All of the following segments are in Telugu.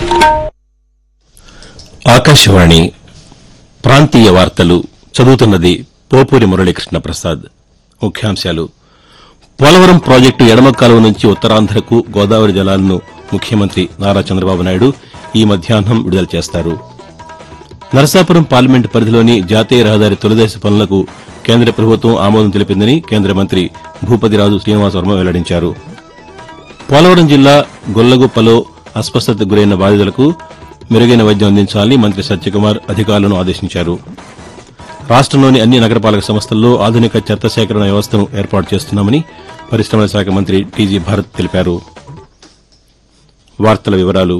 ఆకాశవాణి ప్రాంతీయ వార్తలు చదువుతున్నది పోపూరి మురళీకృష్ణ ప్రసాద్ ముఖ్యాంశాలు పోలవరం ప్రాజెక్టు ఎడమ కాలువ నుంచి ఉత్తరాంధ్రకు గోదావరి జలాలను ముఖ్యమంత్రి నారా చంద్రబాబు నాయుడు ఈ మధ్యాహ్నం విడుదల చేస్తారు నరసాపురం పార్లమెంటు పరిధిలోని జాతీయ రహదారి తొలిదశ పనులకు కేంద్ర ప్రభుత్వం ఆమోదం తెలిపిందని కేంద్ర మంత్రి భూపతిరాజు శ్రీనివాస వర్మ వెల్లడించారు పోలవరం జిల్లా గొల్లగుప్పలో అస్వస్థతకు గురైన బాధితులకు మెరుగైన వైద్యం అందించాలని మంత్రి సత్యకుమార్ అధికారులను ఆదేశించారు రాష్టంలోని అన్ని నగరపాలక సంస్థల్లో ఆధునిక చెత్త సేకరణ వ్యవస్థను ఏర్పాటు చేస్తున్నామని పరిశ్రమల శాఖ మంత్రి టీజీ భారత్ తెలిపారు వార్తల వివరాలు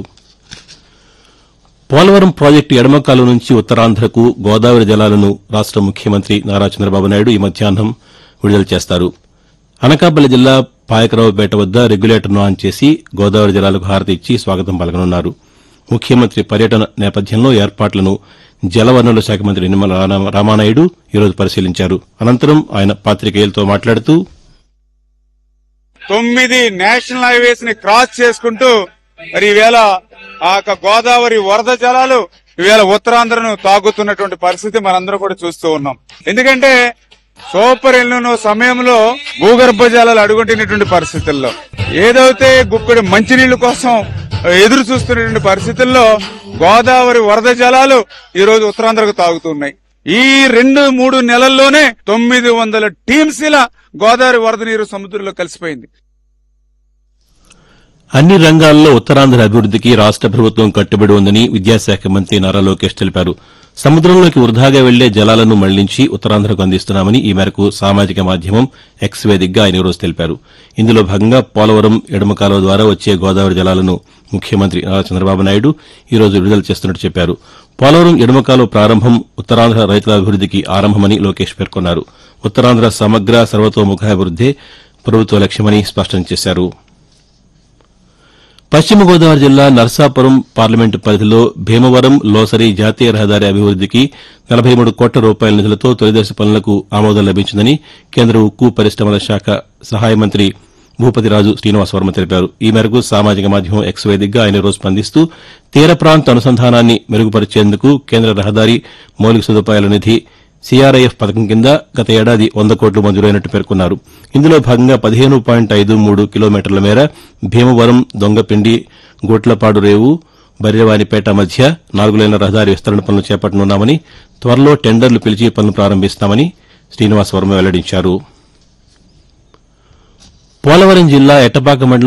పోలవరం ప్రాజెక్టు ఎడమ కాలువ నుంచి ఉత్తరాంధ్రకు గోదావరి జలాలను రాష్ట ముఖ్యమంత్రి నారా చంద్రబాబు నాయుడు ఈ మధ్యాహ్నం విడుదల చేస్తారు అనకాపల్లి జిల్లా పాయకరావుపేట వద్ద రెగ్యులేటర్ను ఆన్ చేసి గోదావరి జలాలకు హారతి ఇచ్చి స్వాగతం పలకనున్నారు ముఖ్యమంత్రి పర్యటన నేపథ్యంలో ఏర్పాట్లను జలవనరుల శాఖ మంత్రి నిమ్మల రామ- రామానాయుడు ఈరోజు పరిశీలించారు అనంతరం ఆయన పాతికేయులతో మాట్లాడుతూ తొమ్మిది నేషనల్ హైవేస్ ని క్రాస్ చేసుకుంటూ మరి ఈవేళ ఆ యొక్క గోదావరి వరద జలాలు ఈవేళ ఉత్తరాంధ్రను తాగుతున్నటువంటి పరిస్థితి మనందరం కూడా చూస్తూ ఉన్నాం ఎందుకంటే సూపర్ ఎల్లునో సమయంలో భూగర్భ జలాలు అడుగుంటున్నటువంటి పరిస్థితుల్లో ఏదైతే గుప్పెడు మంచినీళ్ల కోసం ఎదురు చూస్తున్నటువంటి పరిస్థితుల్లో గోదావరి వరద జలాలు ఈ రోజు ఉత్తరాంధ్రకు తాగుతున్నాయి ఈ రెండు మూడు నెలల్లోనే తొమ్మిది వందల టీమ్స్ ఇలా గోదావరి వరద నీరు సముద్రంలో కలిసిపోయింది అన్ని రంగాల్లో ఉత్తరాంధ్ర అభివృద్దికి రాష్ట ప్రభుత్వం కట్టుబడి ఉందని విద్యాశాఖ మంత్రి నారా లోకేష్ తెలిపారు సముద్రంలోకి వృధాగా వెళ్లే జలాలను మళ్లించి ఉత్తరాంధ్రకు అందిస్తున్నామని ఈ మేరకు సామాజిక మాధ్యమం ఎక్స్ వేదికగా ఆయన ఈరోజు తెలిపారు ఇందులో భాగంగా పోలవరం ఎడమ కాలువ ద్వారా వచ్చే గోదావరి జలాలను ముఖ్యమంత్రి నారా చంద్రబాబు నాయుడు ఈరోజు విడుదల చేస్తున్నట్టు చెప్పారు పోలవరం ఎడమ కాలువ ప్రారంభం ఉత్తరాంధ్ర రైతుల అభివృద్దికి ఆరంభమని లోకేష్ పేర్కొన్నారు ఉత్తరాంధ్ర సమగ్ర సర్వతోముఖాభివృద్దే ప్రభుత్వ లక్ష్యమని స్పష్టం చేశారు పశ్చిమ గోదావరి జిల్లా నర్సాపురం పార్లమెంటు పరిధిలో భీమవరం లోసరి జాతీయ రహదారి అభివృద్దికి నలభై మూడు కోట్ల రూపాయల నిధులతో తొలిదశ పనులకు ఆమోదం లభించిందని కేంద్ర ఉక్కు పరిశ్రమల శాఖ సహాయ మంత్రి భూపతిరాజు శ్రీనివాస వర్మ తెలిపారు ఈ మేరకు సామాజిక మాధ్యమం ఎక్స్ వేదికగా ఆయన రోజు స్పందిస్తూ తీర ప్రాంత అనుసంధానాన్ని మెరుగుపరిచేందుకు కేంద్ర రహదారి మౌలిక సదుపాయాల నిధి సీఆర్ఐఎఫ్ పథకం కింద గత ఏడాది వంద కోట్లు మంజూరైనట్టు పేర్కొన్నారు ఇందులో భాగంగా పదిహేను పాయింట్ ఐదు మూడు కిలోమీటర్ల మేర భీమవరం దొంగపిండి గోట్లపాడు రేవు బర్రెవానిపేట మధ్య నాలుగు లైన్ల రహదారి విస్తరణ పనులు చేపట్టనున్నామని త్వరలో టెండర్లు పిలిచి పనులు ప్రారంభిస్తామని శ్రీనివాస వర్మ వెల్లడించారు పోలవరం జిల్లా ఎట్టపాక మండలం